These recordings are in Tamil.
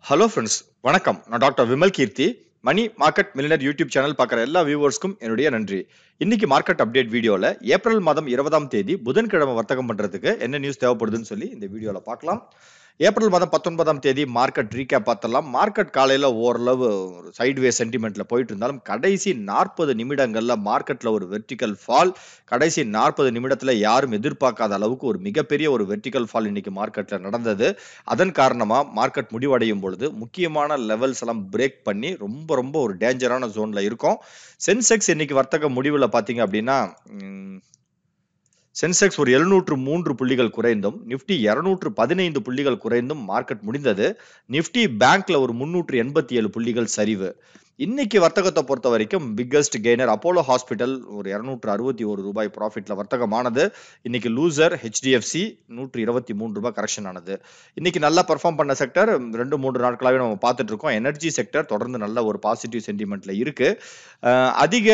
ஹலோ ஃப்ரெண்ட்ஸ் வணக்கம் நான் doctor Vimal Keerthi Mani market millionaire YouTube channel பார்க்குற எல்லா வியூவர்ஸ்க்கும் என்னுடைய நன்றி இன்னைக்கு மார்க்கெட் அப்டேட் வீடியோவில் ஏப்ரல் மாதம் இருபதாம் தேதி புதன்கிழமை வர்த்தகம் பண்ணுறதுக்கு என்ன நியூஸ் தேவைப்படுதுன்னு சொல்லி இந்த வீடியோவில் பார்க்கலாம் ஏப்ரல் மாதம் பத்தொன்பதாம் தேதி மார்க்கெட் ரீகேப் பார்த்தலாம் மார்க்கெட் காலையில் ஓரளவு ஒரு சைட்வே சென்டிமெண்ட்ல போயிட்டு இருந்தாலும் கடைசி நாற்பது நிமிடங்கள்ல மார்க்கெட்ல ஒரு வெர்டிக்கல் ஃபால் கடைசி நாற்பது நிமிடத்துல யாரும் எதிர்பார்க்காத அளவுக்கு ஒரு மிகப்பெரிய ஒரு வெர்டிக்கல் ஃபால் இன்னைக்கு மார்க்கெட்ல நடந்தது அதன் காரணமா மார்க்கெட் முடிவடையும் பொழுது முக்கியமான லெவல்ஸ் எல்லாம் பிரேக் பண்ணி ரொம்ப ரொம்ப ஒரு டேஞ்சரான ஜோன்ல இருக்கும் சென்செக்ஸ் இன்னைக்கு வர்த்தக முடிவில் பார்த்தீங்க அப்படின்னா ம், சென்செக்ஸ் ஒரு எழுநூற்று மூன்று புள்ளிகள் குறைந்தும் நிஃப்டி இருநூற்று பதினைந்து புள்ளிகள் குறைந்தும் மார்க்கெட் முடிந்தது நிஃப்டி பேங்க்ல ஒரு முன்னூற்று எண்பத்தி ஏழு புள்ளிகள் சரிவு இன்னைக்கு வர்த்தகத்தை பொறுத்த வரைக்கும் பிக்கஸ்ட் கெய்னர் அப்போலோ ஹாஸ்பிட்டல் ஒரு இருநூற்று அறுபத்தி ஒரு ரூபாய் ப்ராஃபிட்ல வர்த்தகமானது இன்னைக்கு லூசர் ஹெச்டிஎஃப்சி நூற்று இருபத்தி மூன்று ரூபாய் கரெக்ஷன் ஆனது இன்னைக்கு நல்லா பெர்ஃபார்ம் பண்ண செக்டர் ரெண்டு மூன்று நாட்களாகவே நம்ம பார்த்துட்டு இருக்கோம் எனர்ஜி செக்டர் தொடர்ந்து நல்ல ஒரு பாசிட்டிவ் சென்டிமெண்ட்ல இருக்கு அஹ் அதிக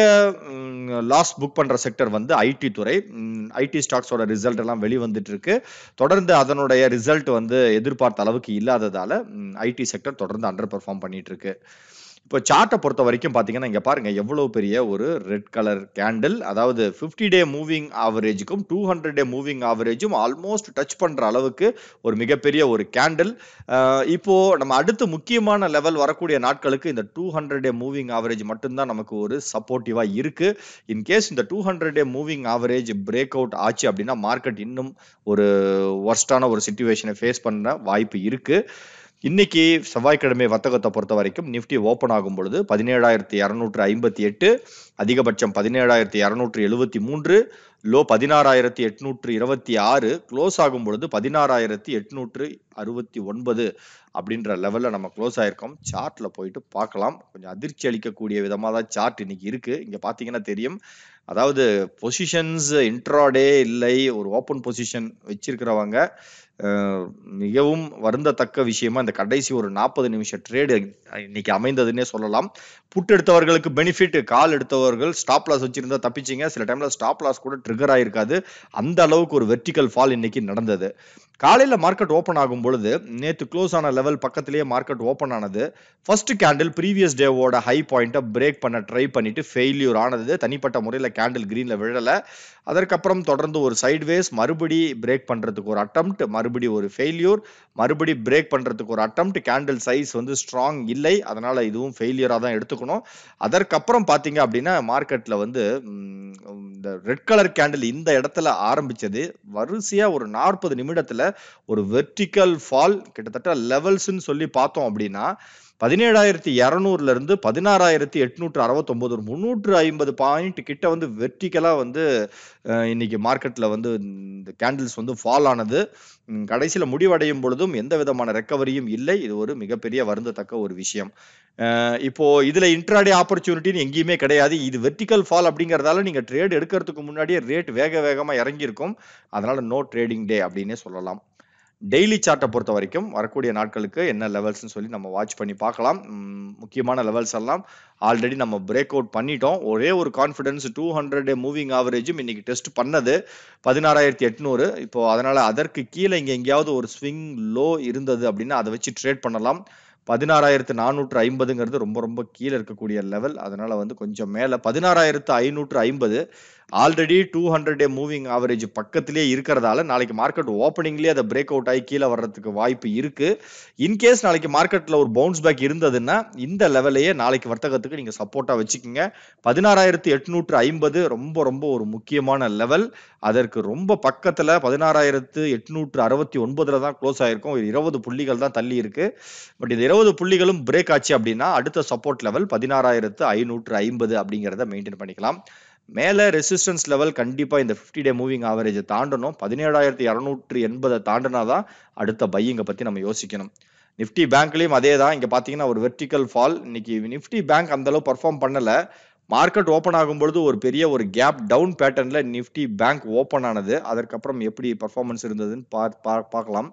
லாஸ் புக் பண்ற செக்டர் வந்து ஐடி துறை ஐடி ஸ்டாக்ஸோட ரிசல்ட் எல்லாம் வெளிவந்துட்டு இருக்கு தொடர்ந்து அதனுடைய ரிசல்ட் வந்து எதிர்பார்த்த அளவுக்கு இல்லாததால ஐடி செக்டர் தொடர்ந்து அண்டர் பெர்ஃபார்ம் பண்ணிட்டு இருக்கு இப்போ சார்ட்டை பொறுத்த வரைக்கும் பார்த்தீங்கன்னா இங்கே பாருங்க எவ்வளவு பெரிய ஒரு ரெட் கலர் கேண்டில் அதாவது ஃபிஃப்டி டே மூவிங் ஆவரேஜுக்கும் டூ ஹண்ட்ரட் டே மூவிங் ஆவரேஜும் ஆல்மோஸ்ட் டச் பண்ற அளவுக்கு ஒரு மிகப்பெரிய ஒரு கேண்டில் இப்போ நம்ம அடுத்து முக்கியமான லெவல் வரக்கூடிய நாட்களுக்கு இந்த two hundred day moving average மட்டும்தான் நமக்கு ஒரு சப்போர்ட்டிவா இருக்கு இன்கேஸ் இந்த two hundred day moving average break out ஆச்சு அப்படின்னா மார்க்கெட் இன்னும் ஒரு ஒர்ஸ்டான ஒரு சுச்சுவேஷனை ஃபேஸ் பண்ண வாய்ப்பு இருக்கு இன்னைக்கு செவ்வாய்க்கிழமை வர்த்தகத்தை பொறுத்த வரைக்கும் நிஃப்டி ஓப்பன் ஆகும் பொழுது பதினேழாயிரத்தி இரநூற்று ஐம்பத்தி எட்டு அதிகபட்சம் பதினேழாயிரத்தி இரநூற்று எழுபத்தி மூன்று லோ பதினாறாயிரத்தி எட்நூற்று இருபத்தி ஆறு க்ளோஸ் ஆகும் பொழுது பதினாறாயிரத்தி எட்நூற்று அறுபத்தி ஒன்பது அப்படின்ற லெவல்ல நம்ம க்ளோஸ் ஆயிருக்கோம் சார்ட்ல போயிட்டு பார்க்கலாம் கொஞ்சம் அதிர்ச்சி அளிக்கக்கூடிய விதமாக தான் சார்ட் இன்னைக்கு இருக்கு இங்க பாத்தீங்கன்னா தெரியும் அதாவது பொசிஷன்ஸ் இன்ட்ராடே இல்லை ஒரு ஓப்பன் பொசிஷன் வச்சிருக்கிறவங்க அஹ், மிகவும் வருந்தத்தக்க விஷயமா இந்த கடைசி ஒரு நாற்பது நிமிஷம் ட்ரேடு இன்னைக்கு அமைந்ததுன்னே சொல்லலாம் புட் எடுத்தவர்களுக்கு பெனிஃபிட் கால் எடுத்தவர்கள் ஸ்டாப் லாஸ் வச்சிருந்தா தப்பிச்சிங்க சில டைம்ல ஸ்டாப் லாஸ் கூட ட்ரிகர் ஆயிருக்காது அந்த அளவுக்கு ஒரு வெர்டிக்கல் ஃபால் இன்னைக்கு நடந்தது காலையில மார்க்கெட் ஓப்பன் ஆகும் பொழுது நேத்து க்ளோஸ் ஆன லெவல் பக்கத்திலேயே மார்க்கெட் ஓப்பன் ஆனது ஃபர்ஸ்ட் கேண்டில் ப்ரீவியஸ் டேவோட ஹை பாயிண்ட்டை பிரேக் பண்ண ட்ரை பண்ணிட்டு ஃபெயில்யூர் ஆனது தனிப்பட்ட முறையில் கேண்டில் கிரீன்ல விழல அதற்கப்புறம் தொடர்ந்து ஒரு சைட்வேஸ் மறுபடி பிரேக் பண்றதுக்கு ஒரு அட்டம்ப்ட் மறுபடி ஒரு ஃபெயில்யூர் மறுபடி பிரேக் பண்றதுக்கு ஒரு அட்டம்ப்ட் கேண்டில் சைஸ் வந்து ஸ்ட்ராங் இல்லை அதனால இதுவும் ஃபெயிலியரா தான் எடுத்துக்கணும் அதற்கப்புறம் பாத்தீங்க அப்படின்னா மார்க்கெட்ல வந்து ம், இந்த ரெட் கலர் கேண்டில் இந்த இடத்துல ஆரம்பிச்சது வரிசையா ஒரு நாற்பது நிமிடத்துல ஒரு வெர்டிக்கல் ஃபால் கிட்டத்தட்ட லெவல்ஸ்ன்னு சொல்லி பார்த்தோம் அப்படின்னா பதினேழாயிரத்தி இரநூறுல இருந்து பதினாறாயிரத்தி எட்நூற்று அறுபத்தொன்பது ஒரு முந்நூற்று ஐம்பது பாயிண்ட் கிட்ட வந்து வெர்டிக்கலா வந்து அஹ், இன்னைக்கு மார்க்கெட்ல வந்து இந்த கேண்டில்ஸ் வந்து ஃபால் ஆனது ம், கடைசியில முடிவடையும் பொழுதும் எந்த விதமான ரெக்கவரியும் இல்லை இது ஒரு மிகப்பெரிய வருந்தத்தக்க ஒரு விஷயம் அஹ், இப்போ இதுல இன்ட்ராடே ஆப்பர்ச்சுனிட்டின்னு எங்கேயுமே கிடையாது இது வெர்டிக்கல் ஃபால் அப்படிங்கறதால நீங்க ட்ரேட் எடுக்கிறதுக்கு முன்னாடியே ரேட் வேக வேகமா இறங்கி இருக்கும் அதனால நோ ட்ரேடிங் டே அப்படின்னே சொல்லலாம் டெய்லி சார்ட்டை பொறுத்த வரைக்கும் வரக்கூடிய நாட்களுக்கு என்ன லெவல்ஸ்னு சொல்லி நம்ம வாட்ச் பண்ணி பார்க்கலாம் ம், முக்கியமான லெவல்ஸ் எல்லாம் ஆல்ரெடி நம்ம பிரேக் அவுட் பண்ணிட்டோம் ஒரே ஒரு கான்ஃபிடன்ஸ் டூ ஹண்ட்ரட் மூவிங் ஆவரேஜும் இன்னைக்கு டெஸ்ட் பண்ணது பதினாறாயிரத்தி எட்நூறு இப்போ அதனால அதற்கு கீழே இங்க எங்கேயாவது ஒரு ஸ்விங் லோ இருந்தது அப்படின்னா அதை வச்சு ட்ரேட் பண்ணலாம் பதினாறாயிரத்து நானூற்று ஐம்பதுங்கிறது ரொம்ப ரொம்ப கீழே இருக்கக்கூடிய லெவல் அதனால வந்து கொஞ்சம் மேல பதினாறாயிரத்து ஐநூற்று ஐம்பது already two hundred day moving average பக்கத்திலே இருக்கிறதால நாளைக்கு மார்க்கெட் ஓப்பனிங்லேயே அதை பிரேக் அவுட் ஆகி கீழே வர்றதுக்கு வாய்ப்பு இருக்கு இன்கேஸ் நாளைக்கு மார்க்கெட்ல ஒரு பவுன்ஸ் பேக் இருந்ததுன்னா இந்த லெவலையே நாளைக்கு வர்த்தகத்துக்கு நீங்க சப்போர்ட்டா வச்சுக்கோங்க பதினாறாயிரத்தி எட்நூற்று ஐம்பது ரொம்ப ரொம்ப ஒரு முக்கியமான லெவல் அதற்கு ரொம்ப பக்கத்துல பதினாறாயிரத்து எட்நூற்று அறுபத்தி ஒன்பதுல தான் க்ளோஸ் ஆயிருக்கும் ஒரு இருபது புள்ளிகள் தான் தள்ளி இருக்கு பட் இந்த இருபது புள்ளிகளும் பிரேக் ஆச்சு அப்படின்னா அடுத்த சப்போர்ட் லெவல் பதினாறாயிரத்து ஐநூற்று ஐம்பது அப்படிங்கிறத மெயின்டைன் பண்ணிக்கலாம் மேல ரெசிஸ்டன்ஸ் லெவல் கண்டிப்பா இந்த 50 டே மூவிங் ஆவரேஜை தாண்டணும் பதினேழாயிரத்தி இரநூற்று எண்பதை தாண்டினாதான் அடுத்த பையிங்க பத்தி நம்ம யோசிக்கணும் நிஃப்டி பேங்க்லயும் அதே தான் இங்க பாத்தீங்கன்னா ஒரு வெர்டிக்கல் ஃபால் இன்னைக்கு நிஃப்டி பேங்க் அந்த அளவு பர்ஃபார்ம் பண்ணல மார்க்கெட் ஓப்பன் ஆகும் பொழுது ஒரு பெரிய ஒரு கேப் டவுன் பேட்டர்ன்ல நிஃப்டி பேங்க் ஓப்பன் ஆனது அதற்கப்புறம் எப்படி பர்ஃபார்மன்ஸ் இருந்ததுன்னு பா- பா- பார்க்கலாம்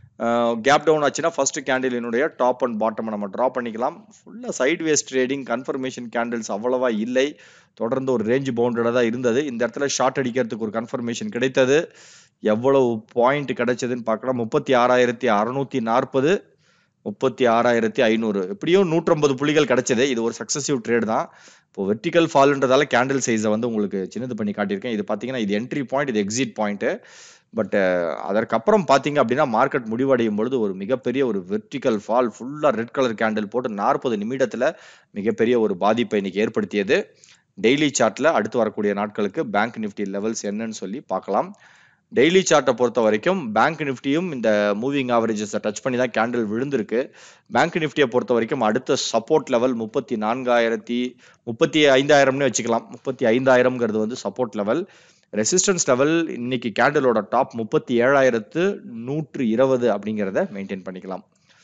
கேப் டவுன் ஆச்சுன்னா ஃபர்ஸ்ட் கேண்டிலினுடைய டாப் அண்ட் பாட்டம் நம்ம ட்ரா பண்ணிக்கலாம் ஃபுல்லாக sideways trading confirmation candles அவ்வளவா இல்லை தொடர்ந்து ஒரு ரேஞ்ச் பவுண்டடாக தான் இருந்தது இந்த இடத்துல ஷார்ட் அடிக்கிறதுக்கு ஒரு கன்ஃபர்மேஷன் கிடைத்தது எவ்வளவு பாயிண்ட் கிடைச்சதுன்னு பார்க்கலாம் முப்பத்தி ஆறாயிரத்தி அறுநூத்தி நாற்பது முப்பத்தி ஆறாயிரத்தி ஐநூறு எப்படியும் நூற்றம்பது புள்ளிகள் கிடைச்சது இது ஒரு சக்சஸிவ் ட்ரேட் தான் இப்போ வெர்டிக்கல் ஃபால்ன்றதால கேண்டில் சைஸை வந்து உங்களுக்கு சின்னது பண்ணி காட்டியிருக்கேன் இது பார்த்தீங்கன்னா இது என்ட்ரி பாயிண்ட் இது எக்ஸிட் பாயிண்ட்டு பட் அதற்கப்புறம் பார்த்தீங்க அப்படின்னா மார்க்கெட் முடிவடையும் பொழுது ஒரு மிகப்பெரிய ஒரு வெர்டிக்கல் ஃபால் ஃபுல்லாக ரெட் கலர் கேண்டில் போட்டு நாற்பது நிமிடத்தில் மிகப்பெரிய ஒரு பாதிப்பை இன்னைக்கு ஏற்படுத்தியது டெய்லி சார்ட்டில் அடுத்து வரக்கூடிய நாட்களுக்கு பேங்க் நிஃப்டி லெவல்ஸ் என்னன்னு சொல்லி பார்க்கலாம் டெய்லி சார்ட்டை பொறுத்த வரைக்கும் பேங்க் நிஃப்டியும் இந்த மூவிங் ஆவரேஜஸை டச் பண்ணி தான் கேண்டில் விழுந்திருக்கு பேங்க் நிஃப்டியை பொறுத்த வரைக்கும் அடுத்த சப்போர்ட் லெவல் முப்பத்தி நான்காயிரத்தி முப்பத்தி ஐந்தாயிரம்னு வச்சுக்கலாம் முப்பத்தி ஐந்தாயிரம்ங்கிறது வந்து சப்போர்ட் லெவல் ரெசிஸ்டன்ஸ் லெவல் இன்னைக்கு கேண்டிலோட டாப் முப்பத்தி ஏழாயிரத்து நூற்று இருபது அப்படிங்கிறத மெயின்டைன் பண்ணிக்கலாம்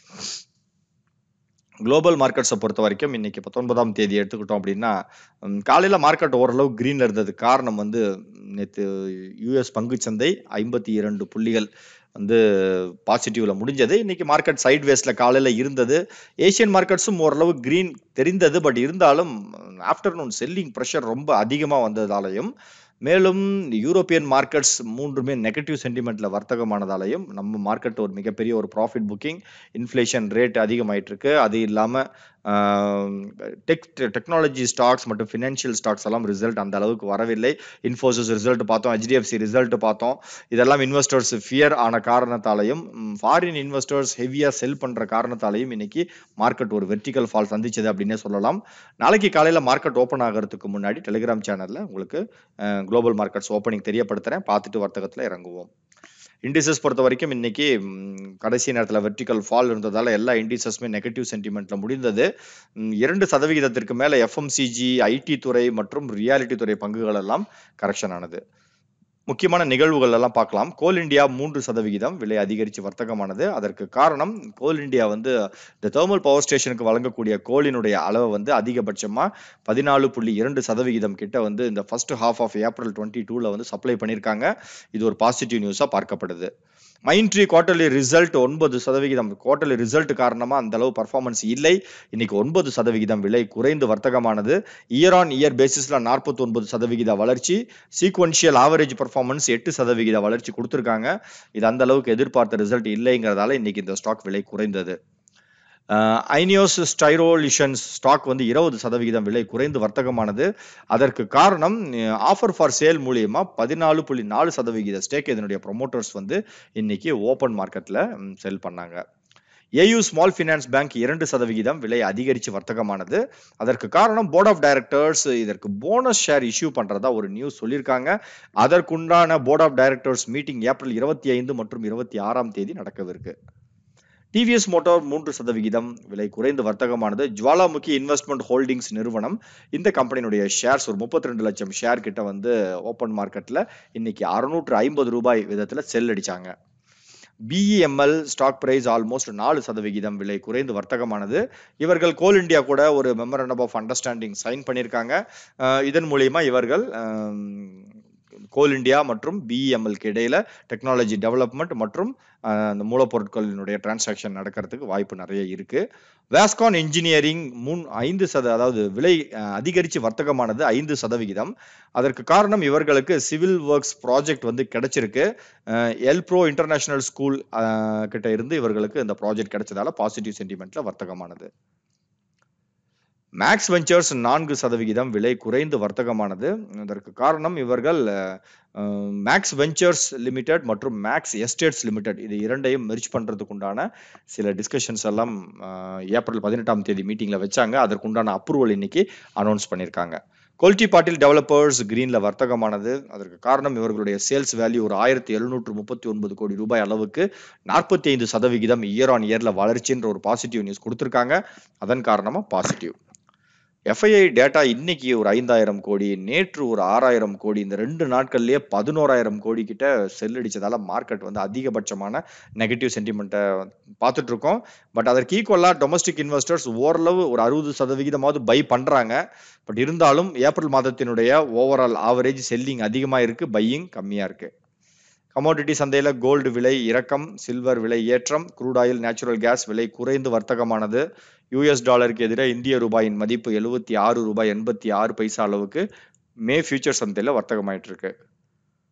குளோபல் மார்க்கெட்ஸை பொறுத்த வரைக்கும் இன்னைக்கு பத்தொன்பதாம் தேதி எடுத்துக்கிட்டோம் அப்படின்னா ம், காலையில மார்க்கெட் ஓரளவு கிரீன்ல இருந்தது காரணம் வந்து நேற்று யூஎஸ் பங்குச்சந்தை ஐம்பத்தி இரண்டு புள்ளிகள் வந்து பாசிட்டிவ்ல முடிஞ்சது இன்னைக்கு மார்க்கெட் சைட் வேஸ்ல காலையில இருந்தது ஏசியன் மார்க்கெட்ஸும் ஓரளவு கிரீன் தெரிந்தது பட் இருந்தாலும் ஆஃப்டர்நூன் செல்லிங் ப்ரெஷர் ரொம்ப அதிகமா வந்ததாலையும் மேலும் யூரோப்பியன் மார்க்கெட்ஸ் மூன்றுமே நெகட்டிவ் சென்டிமெண்ட்ல வர்த்தகமானதாலையும் நம்ம மார்க்கெட் ஒரு மிகப்பெரிய ஒரு ப்ராஃபிட் புக்கிங் இன்ஃப்ளேஷன் ரேட் அதிகமாயிட்டு இருக்கு அது இல்லாம டெக் டெக்னாலஜி ஸ்டாக்ஸ் மற்றும் ஃபினான்ஷியல் ஸ்டாக்ஸ் எல்லாம் ரிசல்ட் அந்த அளவுக்கு வரவில்லை இன்ஃபோசிஸ் ரிசல்ட் பார்த்தோம் ஹெச்டிஎஃப்சி ரிசல்ட் பார்த்தோம் இதெல்லாம் இன்வெஸ்டர்ஸ் ஃபியர் ஆன காரணத்தாலையும் ஃபாரின் இன்வெஸ்டர்ஸ் ஹெவியா செல் பண்ற காரணத்தாலையும் இன்னைக்கு மார்க்கெட் ஒரு வெர்டிக்கல் ஃபால் சந்திச்சது அப்படின்னே சொல்லலாம் நாளைக்கு காலையில மார்க்கெட் ஓப்பன் ஆகிறதுக்கு முன்னாடி டெலிகிராம் சேனல்ல உங்களுக்கு குளோபல் மார்க்கெட்ஸ் ஓப்பனிங் தெரியப்படுத்துறேன் பார்த்துட்டு வர்த்தகத்துல இறங்குவோம் இண்டிசஸ் பொறுத்த வரைக்கும் இன்னைக்கு ம், கடைசி நேரத்தில் வெர்டிக்கல் ஃபால் இருந்ததால எல்லா இண்டிசஸுமே நெகட்டிவ் சென்டிமெண்ட்ல முடிந்தது ம், இரண்டு சதவிகிதத்திற்கு மேல எஃப்எம்சிஜி ஐடி துறை மற்றும் ரியாலிட்டி துறை பங்குகள் எல்லாம் கரெக்ஷன் ஆனது முக்கியமான நிகழ்வுகள் எல்லாம் பார்க்கலாம் கோல் இந்தியா மூன்று சதவிகிதம் விலை அதிகரித்து வர்த்தகமானது அதற்கு காரணம் கோல் இந்தியா வந்து இந்த தேர்மல் பவர் ஸ்டேஷனுக்கு வழங்கக்கூடிய கோலினுடைய அளவை வந்து அதிகபட்சமா பதினாலு புள்ளி இரண்டு சதவிகிதம் கிட்ட வந்து இந்த first half of April twenty டூல வந்து சப்ளை பண்ணியிருக்காங்க இது ஒரு பாசிட்டிவ் நியூஸா பார்க்கப்படுது மைண்ட்ரி குவார்டர்லி ரிசல்ட் ஒன்பது சதவிகிதம் குவார்டர்லி ரிசல்ட் காரணமா அந்த அளவு பர்ஃபார்மன்ஸ் இல்லை இன்னைக்கு ஒன்பது சதவிகிதம் விலை குறைந்து வர்த்தகமானது இயர் ஆன் இயர் பேசிஸ்ல நாற்பத்தி ஒன்பது சதவிகித வளர்ச்சி சீக்வன்ஷியல் ஆவரேஜ் பர்ஃபார்மன்ஸ் எட்டு சதவிகித வளர்ச்சி கொடுத்துருக்காங்க இது அந்த அளவுக்கு எதிர்பார்த்த ரிசல்ட் இல்லைங்கிறதால இன்னைக்கு இந்த ஸ்டாக் விலை குறைந்தது ஐனியோஸ் ஸ்டைரோலிஷன்ஸ் ஸ்டாக் வந்து இருபது சதவிகிதம் விலை குறைந்து வர்த்தகமானது அதற்கு காரணம் ஆஃபர் ஃபார் சேல் மூலியமா பதினாலு புள்ளி நாலு சதவிகித ஸ்டேக் இதனுடைய ப்ரொமோட்டர்ஸ் வந்து இன்னைக்கு ஓப்பன் மார்க்கெட்ல செல் பண்ணாங்க ஏயு ஸ்மால் ஃபினான்ஸ் பேங்க் இரண்டு சதவிகிதம் விலை அதிகரித்து வர்த்தகமானது அதற்கு காரணம் போர்ட் ஆஃப் டைரக்டர்ஸ் இதற்கு போனஸ் ஷேர் இஷ்யூ பண்றதா ஒரு நியூஸ் சொல்லியிருக்காங்க அதற்குண்டான board of directors meeting April இருபத்தி ஐந்து மற்றும் இருபத்தி ஆறாம் தேதி நடக்கவிருக்கு டிவிஎஸ் மோட்டார் மூன்று சதவிகிதம் விலை குறைந்து வர்த்தகமானது ஜுவாலாமுகி இன்வெஸ்ட்மெண்ட் ஹோல்டிங்ஸ் நிறுவனம் இந்த கம்பெனியுடைய ஷேர்ஸ் ஒரு முப்பத்தி ரெண்டு லட்சம் ஷேர் கிட்ட வந்து ஓப்பன் மார்க்கெட்ல இன்னைக்கு அறுநூற்று ஐம்பது ரூபாய் விதத்துல செல் அடிச்சாங்க பிஇஎம்எல் ஸ்டாக் பிரைஸ் ஆல்மோஸ்ட் நாலு சதவிகிதம் விலை குறைந்து வர்த்தகமானது இவர்கள் கோல் இந்தியா கூட ஒரு மெமரண்டம் ஆஃப் அண்டர்ஸ்டாண்டிங் சைன் பண்ணியிருக்காங்க அஹ் இதன் மூலியமா இவர்கள் அஹ், கோல் இந்தியா மற்றும் பிஇஎம்எல்க்கு இடையில டெக்னாலஜி டெவலப்மெண்ட் மற்றும் அஹ், அந்த மூலப்பொருட்களினுடைய டிரான்சாக்ஷன் நடக்கிறதுக்கு வாய்ப்பு நிறைய இருக்கு வேஸ்கான் இன்ஜினியரிங் மூணு ஐந்து சத அதாவது விலை அஹ், அதிகரித்து வர்த்தகமானது ஐந்து சதவிகிதம் அதற்கு காரணம் இவர்களுக்கு சிவில் ஒர்க்ஸ் ப்ராஜெக்ட் வந்து கிடைச்சிருக்கு எல்ப்ரோ இன்டர்நேஷனல் ஸ்கூல் கிட்ட இருந்து இவர்களுக்கு இந்த ப்ராஜெக்ட் கிடைச்சதால பாசிட்டிவ் சென்டிமெண்ட்ல வர்த்தகமானது மேக்ஸ் வெஞ்சர்ஸ் நான்கு சதவிகிதம் விலை குறைந்து வர்த்தகமானது அதற்கு காரணம் இவர்கள் மேக்ஸ் வெஞ்சர்ஸ் லிமிடெட் மற்றும் மேக்ஸ் எஸ்டேட்ஸ் லிமிடெட் இது இரண்டையும் மெர்ஜ் பண்றதுக்கு உண்டான சில டிஸ்கஷன்ஸ் எல்லாம் அஹ், ஏப்ரல் பதினெட்டாம் தேதி மீட்டிங்ல வச்சாங்க அதற்குண்டான அப்ரூவல் இன்னைக்கு அனௌன்ஸ் பண்ணியிருக்காங்க கோல்டி பாட்டில் டெவலப்பர்ஸ் கிரீன்ல வர்த்தகமானது அதற்கு காரணம் இவர்களுடைய சேல்ஸ் வேல்யூ ஒரு ஆயிரத்தி எழுநூற்று முப்பத்தி ஒன்பது கோடி ரூபாய் அளவுக்கு நாற்பத்தி ஐந்து சதவிகிதம் இயர் ஆன் இயர்ல வளர்ச்சின்ற ஒரு பாசிட்டிவ் நியூஸ் கொடுத்துருக்காங்க அதன் காரணமா பாசிட்டிவ் எஃப்ஐஐ டேட்டா இன்னைக்கு ஒரு ஐந்தாயிரம் கோடி நேற்று ஒரு ஆறாயிரம் கோடி இந்த ரெண்டு நாட்கள்லயே பதினோராயிரம் கோடி கிட்ட செல் அடிச்சதால மார்க்கெட் வந்து அதிகபட்சமான நெகட்டிவ் சென்டிமெண்ட்டை பார்த்துட்டு இருக்கோம் பட் அதற்கு ஈக்குவலா டொமஸ்டிக் இன்வெஸ்டர்ஸ் ஓரளவு ஒரு அறுபது சதவிகிதமாவது பை பண்றாங்க பட் இருந்தாலும் ஏப்ரல் மாதத்தினுடைய ஓவரால் ஆவரேஜ் செல்லிங் அதிகமா இருக்கு பையிங் கம்மியா இருக்கு கமோடிட்டி சந்தையில கோல்டு விலை இறக்கம் சில்வர் விலை ஏற்றம் க்ரூட் ஆயில் நேச்சுரல் கேஸ் விலை குறைந்து வர்த்தகமானது யூஎஸ் டாலருக்கு எதிராக இந்திய ரூபாயின் மதிப்பு எழுபத்தி ஆறு ரூபாய் எண்பத்தி ஆறு பைசா அளவுக்கு மே ஃபியூச்சர் சந்தையில வர்த்தகமாயிட்டு இருக்கு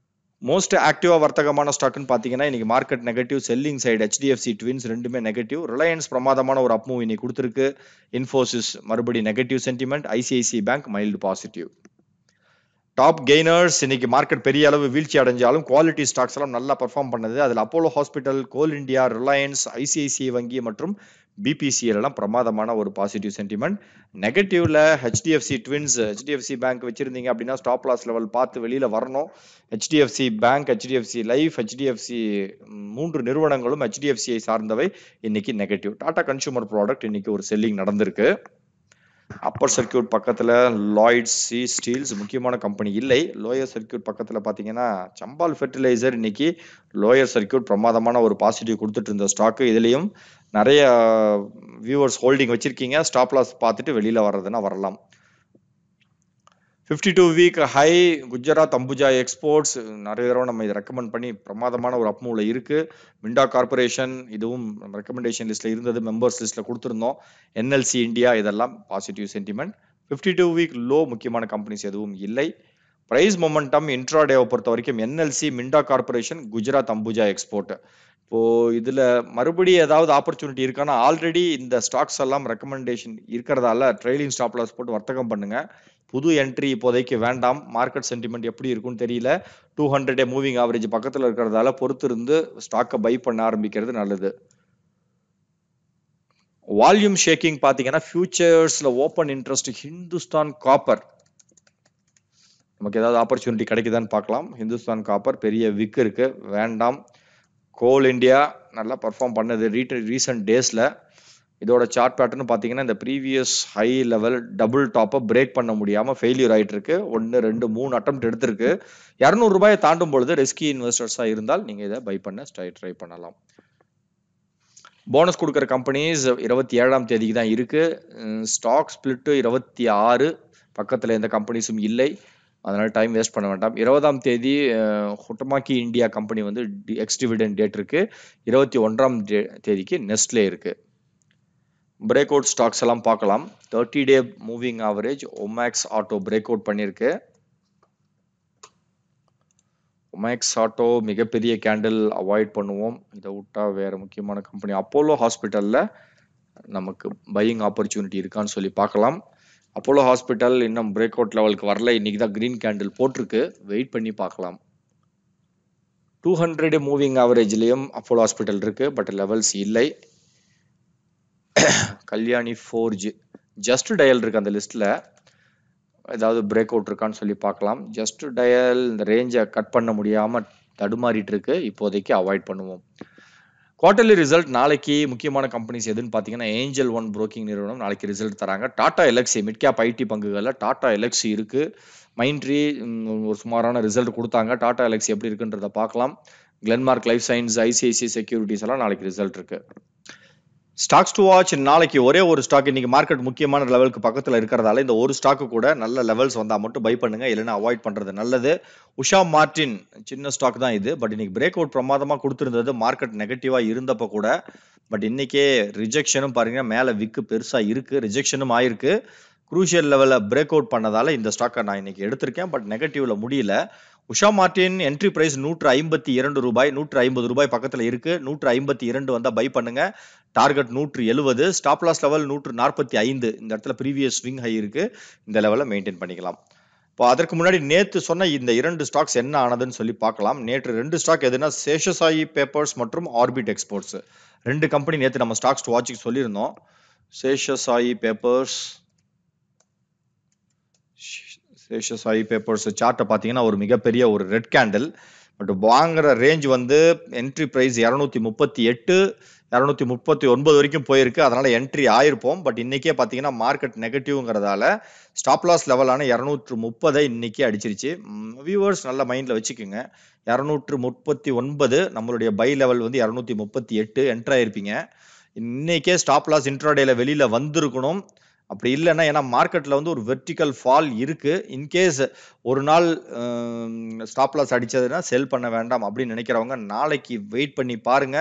மோஸ்ட் ஆக்டிவா வர்த்தகமான ஸ்டாக்னு பார்த்தீங்கன்னா இன்னைக்கு market negative selling side HDFC twins ரெண்டுமே நெகட்டிவ் ரிலையன்ஸ் பிரமாதமான ஒரு அப் மூவ் இன்னைக்கு கொடுத்துருக்கு இன்ஃபோசிஸ் மறுபடி negative sentiment ICICI bank mild positive top gainers இன்னைக்கு மார்க்கெட் பெரிய அளவு வீழ்ச்சி அடைஞ்சாலும் குவாலிட்டி ஸ்டாக்ஸ் எல்லாம் நல்லா பர்ஃபார்ம் பண்ணது அதில் Apollo hospital Coal India Reliance ICICI வங்கி மற்றும் பிபிசிஎல் எல்லாம் பிரமாதமான ஒரு பாசிட்டிவ் சென்டிமெண்ட் நெகட்டிவ்ல ஹெச்டிஎஃப்சி ட்வின்ஸ் ஹெச்டிஎஃப்சி பேங்க் வச்சிருந்தீங்க அப்படின்னா ஸ்டாப் லாஸ் லெவல் பார்த்து வெளியில வரணும் HDFC bank HDFC life HDFC மூன்று நிறுவனங்களும் ஹெச்டிஎஃப்சியை சார்ந்தவை இன்னைக்கு நெகட்டிவ் டாடா கன்சூமர் ப்ராடக்ட் இன்னைக்கு ஒரு செல்லிங் நடந்திருக்கு அப்பர் சர்க்கியூட் பக்கத்தில் லாய்ட்ஸ் சி ஸ்டீல்ஸ் முக்கியமான கம்பெனி இல்லை லோயர் சர்க்கியூட் பக்கத்தில் பார்த்தீங்கன்னா சம்பால் ஃபெர்டிலைசர் இன்னைக்கு லோயர் சர்க்கியூட் பிரமாதமான ஒரு பாசிட்டிவ் கொடுத்துட்டு இருந்த ஸ்டாக்கு இதுலேயும் நிறைய வியூவர்ஸ் ஹோல்டிங் வச்சிருக்கீங்க ஸ்டாப் லாஸ் பார்த்துட்டு வெளியில் வர்றதுன்னா வரலாம் fifty two week high Gujarat Ambuja exports நிறைய தடவை நம்ம இதை ரெக்கமெண்ட் பண்ணி பிரமாதமான ஒரு அப்மூவில் இருக்கு மிண்டா கார்பரேஷன் இதுவும் ரெக்கமெண்டேஷன் லிஸ்ட்ல இருந்தது மெம்பர்ஸ் லிஸ்ட்ல கொடுத்துருந்தோம் என்எல்சி இந்தியா இதெல்லாம் positive sentiment fifty two week low முக்கியமான கம்பெனிஸ் எதுவும் இல்லை பிரைஸ் மொமெண்டம் இன்ட்ராடேவை பொறுத்த வரைக்கும் NLC Minda corporation Gujarat Ambuja export இப்போ இதுல மறுபடியும் ஏதாவது ஆப்பர்ச்சுனிட்டி இருக்கான்னா ஆல்ரெடி இந்த ஸ்டாக்ஸ் எல்லாம் ரெக்கமெண்டேஷன் இருக்கிறதால ட்ரெயிலிங் ஸ்டாப் லாஸ் போட்டு வர்த்தகம் பண்ணுங்க புது என்ட்ரி இப்போதைக்கு வேண்டாம் மார்க்கெட் சென்டிமெண்ட் எப்படி இருக்கும்னு தெரியல two hundred day moving average பக்கத்தில் இருக்கிறதால பொறுத்து இருந்து ஸ்டாக்கை பை பண்ண ஆரம்பிக்கிறது நல்லது வால்யூம் ஷேக்கிங் பார்த்தீங்கன்னா ஃபியூச்சர்ஸில் ஓப்பன் இன்ட்ரெஸ்ட் ஹிந்துஸ்தான் காப்பர் நமக்கு ஏதாவது ஆப்பர்ச்சுனிட்டி கிடைக்குதான்னு பார்க்கலாம் ஹிந்துஸ்தான் காப்பர் பெரிய விக் இருக்கு வேண்டாம் கோல் இந்தியா நல்லா பர்ஃபார்ம் பண்ணது ரீட் ரீசெண்ட் டேஸில் இதோட சார்ட் பேட்டர்னு பார்த்தீங்கன்னா இந்த ப்ரீவியஸ் ஹை லெவல் டபுள் டாப்பை பிரேக் பண்ண முடியாமல் ஃபெயிலியர் ஆகிட்டு இருக்கு ஒன்று ரெண்டு மூணு அட்டம் எடுத்திருக்கு இரநூறு ரூபாயை தாண்டும் பொழுது ரிஸ்கி இன்வெஸ்டர்ஸாக இருந்தால் நீங்கள் இதை பை பண்ண ஸ்ட்ரை ட்ரை பண்ணலாம் போனஸ் கொடுக்குற கம்பெனிஸ் இருபத்தி ஏழாம் தேதிக்கு தான் இருக்கு ஸ்டாக் ஸ்பிளிட்டு இருபத்தி ஆறு பக்கத்தில் எந்த கம்பெனிஸும் இல்லை அதனால டைம் வேஸ்ட் பண்ண வேண்டாம் இருபதாம் தேதி ஹுட்டமாக்கி இந்தியா கம்பெனி வந்து எக்ஸ் டிவிடன் டேட் இருக்கு இருபத்தி ஒன்றாம் தேதிக்கு நெஸ்ட்லே இருக்கு பிரேக் அவுட் ஸ்டாக்ஸ் எல்லாம் பார்க்கலாம் thirty day moving average Omax auto break out பண்ணியிருக்கு ஒமேக்ஸ் ஆட்டோ மிகப்பெரிய கேண்டில் அவாய்ட் பண்ணுவோம் இதை விட்டா வேற முக்கியமான கம்பெனி அப்போலோ ஹாஸ்பிட்டலில் நமக்கு பையிங் ஆப்பர்ச்சுனிட்டி இருக்கான்னு சொல்லி பார்க்கலாம் அப்போலோ ஹாஸ்பிட்டல் இன்னும் பிரேக் அவுட் லெவலுக்கு வரல இன்னைக்கு தான் கிரீன் கேண்டில் போட்டிருக்கு வெயிட் பண்ணி பார்க்கலாம் டூ ஹண்ட்ரட் மூவிங் ஆவரேஜ்லேயும் அப்போலோ ஹாஸ்பிட்டல் இருக்கு பட் லெவல்ஸ் இல்லை கல்யாணி ஃபோர்ஜ் ஜஸ்ட் டயல் இருக்கு அந்த லிஸ்ட்ல ஏதாவது பிரேக் அவுட் இருக்கான்னு சொல்லி பார்க்கலாம் ஜஸ்ட் டயல் இந்த ரேஞ்சை கட் பண்ண முடியாம தடுமாறிட்டு இருக்கு இப்போதைக்கு அவாய்ட் பண்ணுவோம் குவார்டர்லி ரிசல்ட் நாளைக்கு முக்கியமான கம்பெனிஸ் எதுன்னு பார்த்தீங்கன்னா ஏஞ்சல் ஒன் புரோக்கிங் நிறுவனம் நாளைக்கு ரிசல்ட் தராங்க Tata Elxsi mid cap IT பங்குகளில் டாடா எலக்ஸி இருக்கு மைண்ட்ரி ஒரு சுமாரான ரிசல்ட் கொடுத்தாங்க டாடா எலக்ஸி எப்படி இருக்குன்றத பார்க்கலாம் Glenmark life science ICICI securities எல்லாம் நாளைக்கு ரிசல்ட் இருக்கு ஸ்டாக்ஸ் டு வாட்ச் நாளைக்கு ஒரே ஒரு ஸ்டாக் இன்னைக்கு மார்க்கெட் முக்கியமான லெவலுக்கு பக்கத்தில் இருக்கிறதால இந்த ஒரு ஸ்டாக்கு கூட நல்ல லெவல்ஸ் வந்தால் மட்டும் பை பண்ணுங்க இல்லைன்னா அவாய்ட் பண்றது நல்லது உஷா மார்டின் சின்ன ஸ்டாக் தான் இது பட் இன்னைக்கு பிரேக் அவுட் பிரமாதமாக கொடுத்துருந்தது மார்க்கெட் நெகட்டிவா இருந்தப்ப கூட பட் இன்னைக்கே ரிஜெக்ஷனும் பாருங்க மேலே விக்கு பெருசா இருக்கு ரிஜெக்ஷனும் ஆயிருக்கு குரூஷியல் லெவலில் பிரேக் அவுட் பண்ணதால இந்த ஸ்டாக்கை நான் இன்னைக்கு எடுத்திருக்கேன் பட் நெகட்டிவ்ல முடியல உஷா மார்டின் என்ட்ரி பிரைஸ் நூற்று ஐம்பத்தி இரண்டு ரூபாய் நூற்று ஐம்பது ரூபாய் பக்கத்தில் இருக்கு நூற்று ஐம்பத்தி இரண்டு வந்தால் பை பண்ணுங்க டார்கெட் நூற்று எழுபது ஸ்டாப் லாஸ் லெவல் நூற்று நாற்பத்தி ஐந்து இந்த இடத்துல ப்ரீவியஸ் ஸ்விங் ஹை இருக்கு இந்த லெவலில் மெயின்டைன் பண்ணிக்கலாம் இப்போ அதற்கு முன்னாடி நேற்று சொன்ன இந்த இரண்டு ஸ்டாக்ஸ் என்ன ஆனதுன்னு சொல்லி பார்க்கலாம் நேற்று ரெண்டு ஸ்டாக் எதுனா சேஷசாயி பேப்பர்ஸ் மற்றும் ஆர்பிட் எக்ஸ்போர்ட்ஸ் ரெண்டு கம்பெனி நேற்று நம்ம ஸ்டாக்ஸ் வாட்சிக்கு சொல்லியிருந்தோம் சேஷசாயி பேப்பர்ஸ் சேஷசாயி பேப்பர்ஸ் சார்ட்டை பார்த்தீங்கன்னா ஒரு மிகப்பெரிய ஒரு ரெட் கேண்டில் பட் வாங்குற ரேஞ்ச் வந்து என்ட்ரி ப்ரைஸ் இரநூத்தி முப்பத்தி எட்டு இரநூத்தி முப்பத்தி ஒன்பது வரைக்கும் போயிருக்கு அதனால என்ட்ரி ஆயிருப்போம் பட் இன்னைக்கே பார்த்தீங்கன்னா மார்க்கெட் நெகட்டிவ்ங்கிறதால ஸ்டாப் லாஸ் லெவலான இரநூற்று முப்பதை இன்னைக்கு அடிச்சிருச்சு வியூவர்ஸ் நல்ல மைண்டில் வச்சுக்கோங்க இரநூற்று முப்பத்தி ஒன்பது நம்மளுடைய பை லெவல் வந்து இரநூத்தி முப்பத்தி எட்டு என்ட்ரு ஆயிருப்பீங்க இன்னைக்கே ஸ்டாப் லாஸ் இன்ட்ராடேல வெளியில வந்திருக்கணும் அப்படி இல்லைன்னா ஏன்னா மார்க்கெட்டில் வந்து ஒரு வெர்டிக்கல் ஃபால் இருக்கு இன்கேஸ் ஒரு நாள் ஸ்டாப் லாஸ் அடிச்சதுன்னா செல் பண்ண வேண்டாம் அப்படின்னு நினைக்கிறவங்க நாளைக்கு வெயிட் பண்ணி பாருங்க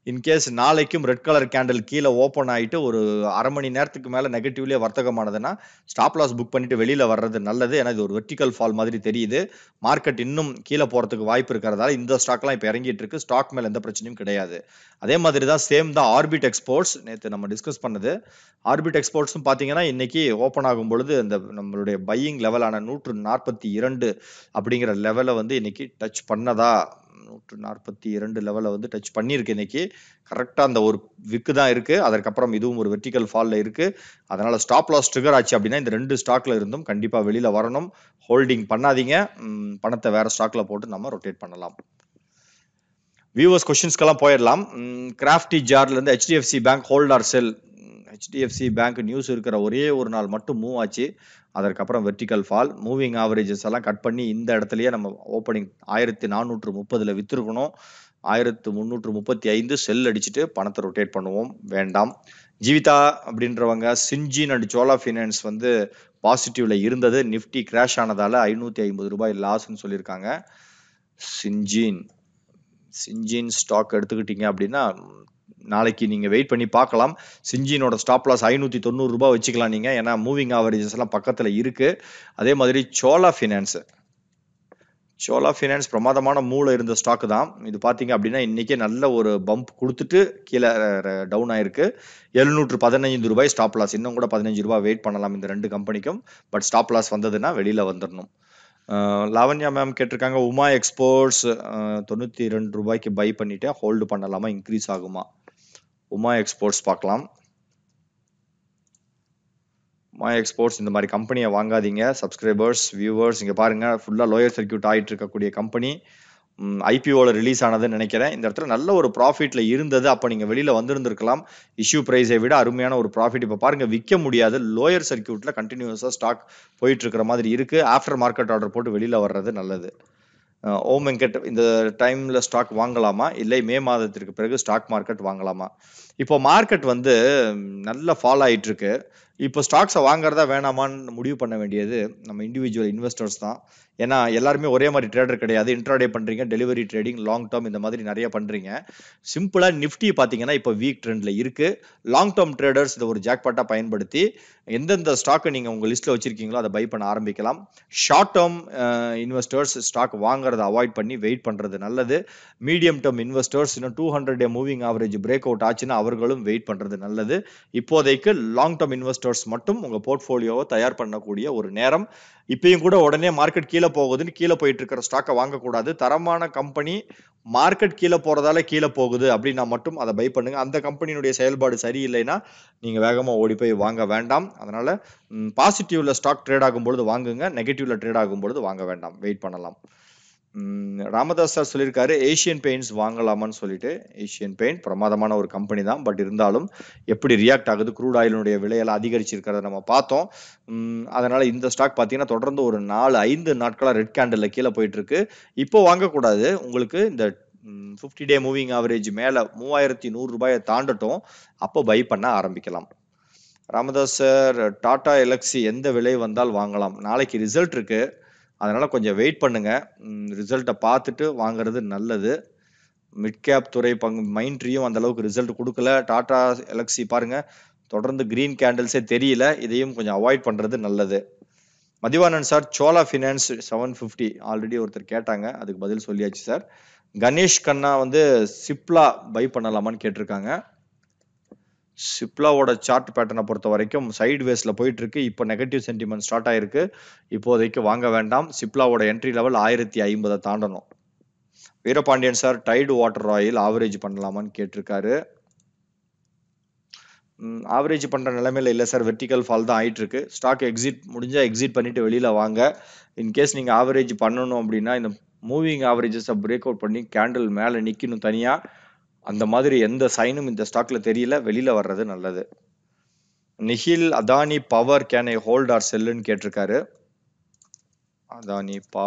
இன்கேஸ் நாளைக்கும் ரெட் கலர் கேண்டில் கீழே ஓப்பன் ஆயிட்டு ஒரு அரை மணி நேரத்துக்கு மேல நெகட்டிவ்லயே வர்த்தகமானதுன்னா ஸ்டாப் லாஸ் புக் பண்ணிட்டு வெளியில வர்றது நல்லது ஏன்னா இது ஒரு வெர்டிக்கல் ஃபால் மாதிரி தெரியுது மார்க்கெட் இன்னும் கீழே போறதுக்கு வாய்ப்பு இருக்கிறதால இந்த ஸ்டாக்லாம் இப்போ இறங்கிட்டு இருக்கு ஸ்டாக் மேல எந்த பிரச்சனையும் கிடையாது அதே மாதிரி தான் சேம் தான் ஆர்பிட் எக்ஸ்போர்ட்ஸ் நேற்று நம்ம டிஸ்கஸ் பண்ணது ஆர்பிட் எக்ஸ்போர்ட்ஸும் பார்த்தீங்கன்னா இன்னைக்கு ஓப்பன் ஆகும் பொழுது இந்த நம்மளுடைய பையிங் லெவலான நூற்று நாற்பத்தி இரண்டு அப்படிங்கிற லெவலை வந்து இன்னைக்கு டச் பண்ணதா நூற்று நாற்பத்தி இரண்டு லெவலில் வந்து டச் பண்ணியிருக்கு இன்னைக்கு கரெக்டாக அந்த ஒரு விக்கு தான் இருக்கு அதற்கப்புறம் இதுவும் ஒரு வெர்டிக்கல் ஃபாலில் இருக்கு அதனால ஸ்டாப் லாஸ் ட்ரிகர் ஆச்சு அப்படின்னா இந்த ரெண்டு ஸ்டாக்ல இருந்தும் கண்டிப்பாக வெளியில வரணும் ஹோல்டிங் பண்ணாதீங்க ம், பணத்தை வேற ஸ்டாக்ல போட்டு நம்ம ரொட்டேட் பண்ணலாம் வியூவர்ஸ் கொஷின்ஸ்க்கெல்லாம் போயிடலாம் கிராஃப்டி ஜார்ல இருந்து HDFC bank holder sell HDFC bank news இருக்கிற ஒரே ஒரு நாள் மட்டும் மூவ் ஆச்சு அதற்கப்புறம் வெர்டிக்கல் ஃபால் மூவிங் ஆவரேஜஸ் எல்லாம் கட் பண்ணி இந்த இடத்துலயே நம்ம ஓப்பனிங் ஆயிரத்தி நானூற்று முப்பதுல வித்துருக்கணும் ஆயிரத்து முந்நூற்று முப்பத்தி ஐந்து செல் அடிச்சுட்டு பணத்தை ரொட்டேட் பண்ணுவோம் வேண்டாம் ஜீவிதா அப்படின்றவங்க சின்ஜின் அண்ட் சோலா ஃபினான்ஸ் வந்து பாசிட்டிவ்ல இருந்தது நிஃப்டி கிராஷ் ஆனதால ஐநூத்தி ஐம்பது ரூபாய் லாஸ்ன்னு சொல்லியிருக்காங்க சின்ஜின் சின்ஜின் ஸ்டாக் எடுத்துக்கிட்டீங்க அப்படின்னா ம், நாளைக்கு நீங்க வெயிட் பண்ணி பார்க்கலாம் சின்ஜினோட ஸ்டாப் லாஸ் ஐநூத்தி தொண்ணூறு ரூபாய் வச்சுக்கலாம் நீங்க ஏன்னா மூவிங் ஆவரேஜஸ் எல்லாம் பக்கத்துல இருக்கு அதே மாதிரி சோலா ஃபினான்ஸ் சோலா ஃபினான்ஸ் பிரமாதமான மூளை இருந்த ஸ்டாக் தான் இது பாத்தீங்க அப்படின்னா இன்னைக்கே நல்ல ஒரு பம்ப் கொடுத்துட்டு கீழே டவுன் ஆயிருக்கு எழுநூற்று பதினைந்து ரூபாய் ஸ்டாப் லாஸ் இன்னும் கூட பதினஞ்சு ரூபாய் வெயிட் பண்ணலாம் இந்த ரெண்டு கம்பெனிக்கும் பட் ஸ்டாப் லாஸ் வந்ததுன்னா வெளியில வந்துடணும் அஹ் லாவண்யா மேம் கேட்டிருக்காங்க உமா எக்ஸ்போர்ட்ஸ் தொண்ணூத்தி ரெண்டு ரூபாய்க்கு பை பண்ணிட்டு ஹோல்டு பண்ணலாமா இன்க்ரீஸ் ஆகுமா உமா எக்ஸ்போர்ட்ஸ் பார்க்கலாம் உமா எக்ஸ்போர்ட்ஸ் இந்த மாதிரி கம்பெனியை வாங்காதீங்க சப்ஸ்கிரைபர்ஸ் வியூவர்ஸ் இங்க பாருங்க ஃபுல்லா லோயர் சர்க்கியூட் ஆயிட்டு இருக்கக்கூடிய கம்பெனி ஐபிஓல ரிலீஸ் ஆனதுன்னு நினைக்கிறேன் இந்த இடத்துல நல்ல ஒரு ப்ராஃபிட்ல இருந்தது அப்ப நீங்க வெளியில வந்திருந்திருக்கலாம் இஷ்யூ பிரைஸை விட அருமையான ஒரு ப்ராஃபிட் இப்ப பாருங்க விற்க முடியாது லோயர் சர்க்கியூட்ல கண்டினியூஸா ஸ்டாக் போயிட்டு இருக்கிற மாதிரி இருக்கு ஆஃப்டர் மார்க்கெட் ஆர்டர் போட்டு வெளியில வர்றது நல்லது அஹ் ஓம் வெங்கட் இந்த டைம்ல ஸ்டாக் வாங்கலாமா இல்லை மே மாதத்திற்கு பிறகு ஸ்டாக் மார்க்கெட் வாங்கலாமா இப்போ மார்க்கெட் வந்து ம், நல்ல ஃபால் ஆயிட்டு இருக்கு இப்போ ஸ்டாக்ஸை வாங்குறதா வேணாமான்னு முடிவு பண்ண வேண்டியது நம்ம இண்டிவிஜுவல் இன்வெஸ்டர்ஸ் தான் ஏன்னா எல்லாருமே ஒரே மாதிரி ட்ரேடர் கிடையாது இன்ட்ராடே பண்றீங்க டெலிவரி ட்ரேடிங் லாங் டேர்ம் இந்த மாதிரி நிறைய பண்றீங்க சிம்பிளா நிஃப்டி பாத்தீங்கன்னா இப்போ வீக் ட்ரெண்ட்ல இருக்கு லாங் டேர்ம் ட்ரேடர்ஸ் இதை ஒரு ஜாக்பாட்டா பயன்படுத்தி எந்தெந்த ஸ்டாக்கை நீங்க உங்க லிஸ்ட்ல வச்சிருக்கீங்களோ அதை பை பண்ண ஆரம்பிக்கலாம் ஷார்ட் டேர்ம் இன்வெஸ்டர்ஸ் ஸ்டாக் வாங்குறதை அவாய்ட் பண்ணி வெயிட் பண்றது நல்லது மீடியம் டேர்ம் இன்வெஸ்டர்ஸ் இன்னும் two hundred day moving average break out ஆச்சுன்னா அவர்களும் வெயிட் பண்றது நல்லது இப்போதைக்கு லாங் டேர்ம் இன்வெஸ்டர்ஸ் மட்டும் உங்க போர்ட்ஃபோலியோவை தயார் பண்ணக்கூடிய ஒரு நேரம் இப்பயும் கூட உடனே மார்க்கெட் கீழே போகுதுன்னு கீழே போயிட்டு இருக்கிற ஸ்டாக்கை வாங்கக்கூடாது தரமான கம்பெனி மார்க்கெட் கீழே போறதால கீழே போகுது அப்படின்னா மட்டும் அதை பை பண்ணுங்க அந்த கம்பெனியினுடைய செயல்பாடு சரியில்லைன்னா நீங்க வேகமா ஓடி போய் வாங்க வேண்டாம் அதனால பாசிட்டிவ்ல ஸ்டாக் ட்ரேட் ஆகும் பொழுது வாங்குங்க நெகட்டிவ்ல ட்ரேட் ஆகும் பொழுது வாங்க வேண்டாம் வெயிட் பண்ணலாம் ம், ராமதாஸ் சார் சொல்லியிருக்காரு ஏஷியன் பெயிண்ட்ஸ் வாங்கலாமான்னு சொல்லிட்டு ஏஷியன் பெயிண்ட் பிரமாதமான ஒரு கம்பெனி தான் பட் இருந்தாலும் எப்படி ரியாக்ட் ஆகுது க்ரூட் ஆயிலுடைய விலையெல்லாம் அதிகரிச்சிருக்கிறத நம்ம பார்த்தோம் ம், அதனால இந்த ஸ்டாக் பார்த்தீங்கன்னா தொடர்ந்து ஒரு நாலு ஐந்து நாட்களா ரெட் கேண்டில்ல கீழே போயிட்டு இருக்கு இப்போ வாங்கக்கூடாது உங்களுக்கு இந்த ஃபிஃப்டி டே மூவிங் ஆவரேஜ் மேல மூவாயிரத்தி நூறு ரூபாயை தாண்டட்டும் அப்போ பை பண்ண ஆரம்பிக்கலாம் ராமதாஸ் சார் டாடா எலக்ஸி எந்த விலை வந்தால் வாங்கலாம் நாளைக்கு ரிசல்ட் இருக்கு அதனால கொஞ்சம் வெயிட் பண்ணுங்க ரிசல்ட்டை பார்த்துட்டு வாங்குறது நல்லது மிட் கேப் துறை பங்கு மைண்ட்ரியும் அந்த அளவுக்கு ரிசல்ட் கொடுக்கல டாடா எலக்ஸி பாருங்க தொடர்ந்து கிரீன் கேண்டில்ஸே தெரியல இதையும் கொஞ்சம் அவாய்ட் பண்றது நல்லது Mathivanan sir Chola finance seven fifty already ஒருத்தர் கேட்டாங்க அதுக்கு பதில் சொல்லியாச்சு சார் கணேஷ் கண்ணா வந்து சிப்லா பை பண்ணலாமான்னு கேட்டிருக்காங்க சிப்லாவோட சார்ட் பேட்டர்னை பொறுத்த வரைக்கும் சைடு வேஸ்ல போயிட்டு இருக்கு இப்போ நெகட்டிவ் சென்டிமெண்ட் ஸ்டார்ட் ஆயிருக்கு இப்போதைக்கு வாங்க வேண்டாம் சிப்லாவோட என்ட்ரி லெவல் ஆயிரத்தி ஐம்பதை தாண்டணும் Veerapandian sir tide water oil average பண்ணலாமான்னு கேட்டிருக்காரு ஆவரேஜ் பண்ற நிலைமையில இல்ல சார் வெர்டிக்கல் ஃபால் தான் ஆயிட்டு இருக்கு ஸ்டாக் எக்ஸிட் முடிஞ்சா எக்ஸிட் பண்ணிட்டு வெளியில வாங்க இன்கேஸ் நீங்க ஆவரேஜ் பண்ணணும் அப்படின்னா இந்த மூவிங் ஆவரேஜஸை பிரேக் அவுட் பண்ணி கேண்டில் மேல நிக்கணும் தனியா அந்த மாதிரி எந்த சைனும் இந்த ஸ்டாக்ல தெரியல வெளியில வர்றது நல்லது Nikhil Adani power can I hold or செல்லுன்னு கேட்டிருக்காரு அதானி பா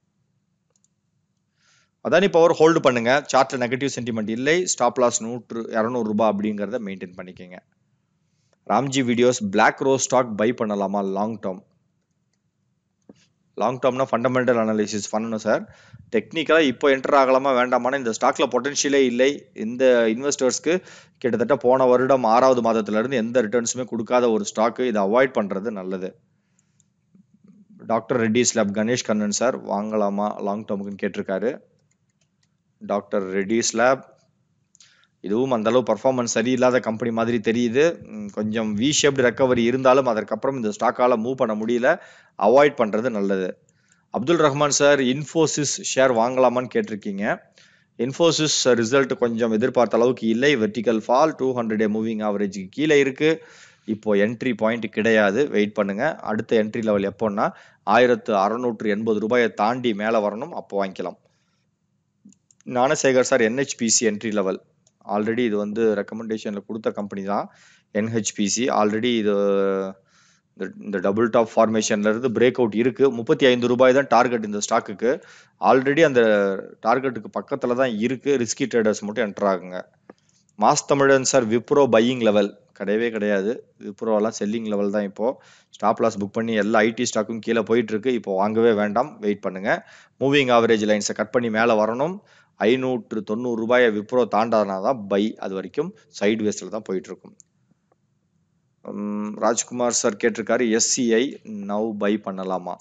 அதானி பவர் ஹோல்டு பண்ணுங்க சார்ட்ல நெகட்டிவ் சென்டிமெண்ட் இல்லை ஸ்டாப் லாஸ் நூற்று இரநூறு ரூபாய் அப்படிங்கறத மெயின்டைன் பண்ணிக்கங்க Ramji videos black rose stock buy பண்ணலாமா லாங் டேர்ம் லாங் டேர்ம்னா ஃபண்டமெண்டல் அனாலிசிஸ் பண்ணணும் சார் டெக்னிக்கலாக இப்போ என்டர் ஆகலாமா வேண்டாமான்னு இந்த ஸ்டாக்ல பொட்டன்ஷியலே இல்லை இந்த இன்வெஸ்டர்ஸ்க்கு கிட்டத்தட்ட போன வருடம் ஆறாவது மாதத்துலேருந்து எந்த ரிட்டர்ன்ஸுமே கொடுக்காத ஒரு ஸ்டாக்கு இதை அவாய்ட் பண்ணுறது நல்லது doctor Reddy's lab Ganesh Kannan sir வாங்கலாமா லாங் டேர்முக்குன்னு கேட்டிருக்காரு டாக்டர் ரெட்டிஸ் லேப் இதுவும் அந்த அளவு பர்ஃபார்மன்ஸ் சரியில்லாத கம்பெனி மாதிரி தெரியுது ம், கொஞ்சம் வி ஷேப்டு ரெக்கவரி இருந்தாலும் அதற்கப்புறம் இந்த ஸ்டாக்கால மூவ் பண்ண முடியல அவாய்ட் பண்றது நல்லது அப்துல் ரஹ்மான் சார் இன்ஃபோசிஸ் ஷேர் வாங்கலாமான்னு கேட்டிருக்கீங்க இன்ஃபோசிஸ் ரிசல்ட் கொஞ்சம் எதிர்பார்த்த அளவுக்கு இல்லை vertical fall two hundred moving ஆவரேஜுக்கு கீழே இருக்கு இப்போ என்ட்ரி பாயிண்ட் கிடையாது வெயிட் பண்ணுங்க அடுத்த என்ட்ரி லெவல் எப்போன்னா ஆயிரத்து அறநூற்று எண்பது ரூபாயை தாண்டி மேலே வரணும் அப்போ வாங்கிக்கலாம் Gnanasekar sir NHPC entry level already இது வந்து ரெக்கமெண்டேஷனில் கொடுத்த கம்பெனி தான் என்ஹெச்பிசி ஆல்ரெடி இது இந்த- இந்த டபுள் டாப் ஃபார்மேஷன்ல இருந்து பிரேக் அவுட் இருக்கு முப்பத்தி ஐந்து ரூபாய் தான் டார்கெட் இந்த ஸ்டாக்குக்கு ஆல்ரெடி அந்த டார்கெட்டுக்கு பக்கத்துல தான் இருக்கு ரிஸ்கி ட்ரேடர்ஸ் மட்டும் என்டர் ஆகுங்க mass Tamizhan sir Wipro buying level கிடையவே கிடையாது விப்ரோலாம் செல்லிங் லெவல் தான் இப்போ ஸ்டாப் லாஸ் புக் பண்ணி எல்லா ஐடி ஸ்டாக்கும் கீழே போயிட்டு இருக்கு இப்போ வாங்கவே வேண்டாம் வெயிட் பண்ணுங்க மூவிங் ஆவரேஜ் லைன்ஸை கட் பண்ணி மேலே வரணும் ஐநூற்று தொண்ணூறு ரூபாயை விப்ரோ தாண்டானா தான் பை அது வரைக்கும் சைடு வேஸ்டில் தான் போயிட்டு இருக்கும் உம், ராஜ்குமார் சார் கேட்டிருக்காரு எஸ்சிஐ நவ் பை பண்ணலாமா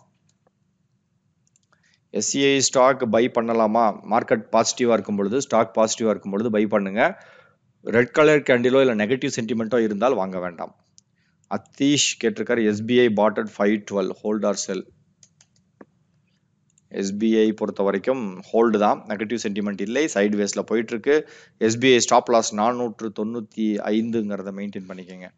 எஸ்சிஐ ஸ்டாக் பை பண்ணலாமா மார்க்கெட் பாசிட்டிவா இருக்கும் பொழுது ஸ்டாக் பாசிட்டிவா இருக்கும் பொழுது பை பண்ணுங்க ரெட் கலர் கேண்டிலோ இல்லை நெகட்டிவ் சென்டிமெண்ட்டோ இருந்தால் வாங்க வேண்டாம் அத்தீஷ் கேட்டிருக்காரு SBI bought at five twelve hold or sell SBI பொறுத்த வரைக்கும் ஹோல்டு தான் நெகட்டிவ் சென்டிமெண்ட் இல்லை சைடு வேஸ்ல போயிட்டு இருக்கு எஸ்பிஐ ஸ்டாப் லாஸ் நானூற்று தொண்ணூத்தி ஐந்துங்கிறத மெயின்டைன் பண்ணிக்கோங்க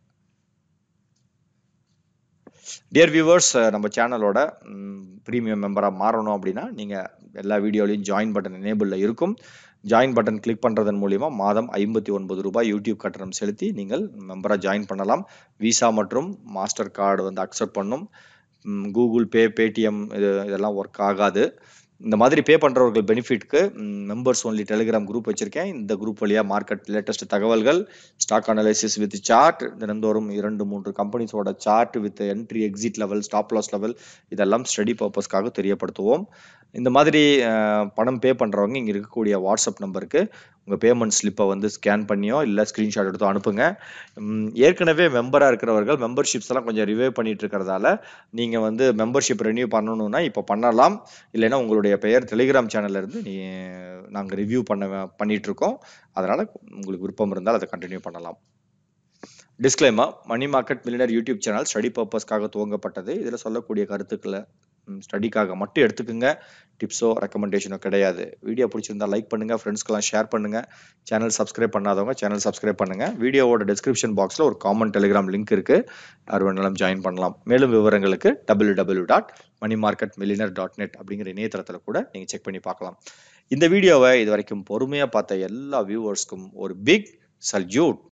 டியர் வியூவர்ஸ் நம்ம சேனலோட ப்ரீமியம் மெம்பராக மாறணும் அப்படின்னா நீங்கள் எல்லா வீடியோலையும் ஜாயின் பட்டன் எனேபிளில் இருக்கும் ஜாயின் பட்டன் கிளிக் பண்ணுறதன் மூலிமா மாதம் ஐம்பத்தி ஒன்பது ரூபாய் யூடியூப் கட்டணம் செலுத்தி நீங்கள் மெம்பராக ஜாயின் பண்ணலாம் விசா மற்றும் மாஸ்டர் கார்டு வந்து அக்செப்ட் பண்ணும் கூகுள் பே பேடிஎம் இது இதெல்லாம் ஒர்க் ஆகாது இந்த மாதிரி பே பண்ணுறவர்கள் பெனிஃபிட்க்கு மெம்பர்ஸ் ஒன்லி டெலிகிராம் குரூப் வச்சுருக்கேன் இந்த குரூப் வழியாக மார்க்கெட் லேட்டஸ்ட் தகவல்கள் ஸ்டாக் அனலைசிஸ் வித் சார்ட் தினந்தோறும் இரண்டு மூன்று கம்பெனிஸோட chart with entry exit level stop loss level இதெல்லாம் ஸ்டடி பர்பஸ்க்காக தெரியப்படுத்துவோம் இந்த மாதிரி அஹ், பணம் பே பண்ணுறவங்க இங்கே இருக்கக்கூடிய வாட்ஸ்அப் நம்பருக்கு உங்கள் பேமெண்ட் ஸ்லிப்பை வந்து ஸ்கேன் பண்ணியோ இல்லை ஸ்க்ரீன்ஷாட் எடுத்தோ அனுப்புங்க உம், ஏற்கனவே மெம்பராக இருக்கிறவர்கள் மெம்பர்ஷிப்ஸ் எல்லாம் கொஞ்சம் ரிவைவ் பண்ணிட்டு இருக்கிறதால நீங்கள் வந்து மெம்பர்ஷிப் ரெனியூ பண்ணணும்னா இப்போ பண்ணலாம் இல்லைன்னா உங்களுடைய பெயர் டெலிகிராம் சேனல்ல இருந்து நீ நாங்கள் ரிவ்யூ பண்ண பண்ணிட்டு இருக்கோம் அதனால உங்களுக்கு விருப்பம் இருந்தால் அதை கண்டினியூ பண்ணலாம் disclaimer money market millionaire YouTube channel study பர்பஸ்க்காக துவங்கப்பட்டது இதில் சொல்லக்கூடிய கருத்துக்களை ஸ்டடிக்காக மட்டும் எடுத்துக்கோங்க டிப்ஸோ ரெக்கமெண்டேஷனோ கிடையாது வீடியோ பிடிச்சிருந்தா லைக் பண்ணுங்க ஃப்ரெண்ட்ஸ்க்கெல்லாம் ஷேர் பண்ணுங்க சேனல் சப்ஸ்கிரைப் பண்ணாதவங்க சேனல் சப்ஸ்கிரைப் பண்ணுங்க வீடியோவோட டிஸ்கிரிப்ஷன் பாக்ஸில் ஒரு காமன் டெலிகிராம் லிங்க் இருக்கு யார் வேணாலும் ஜாயின் பண்ணலாம் மேலும் விவரங்களுக்கு W W dot money market millionaire dot net அப்படிங்கிற இணையதளத்தில் கூட நீங்கள் செக் பண்ணி பார்க்கலாம் இந்த வீடியோவை இது வரைக்கும் பொறுமையாக பார்த்த எல்லா வியூவர்ஸ்க்கும் ஒரு பிக் சல்யூட்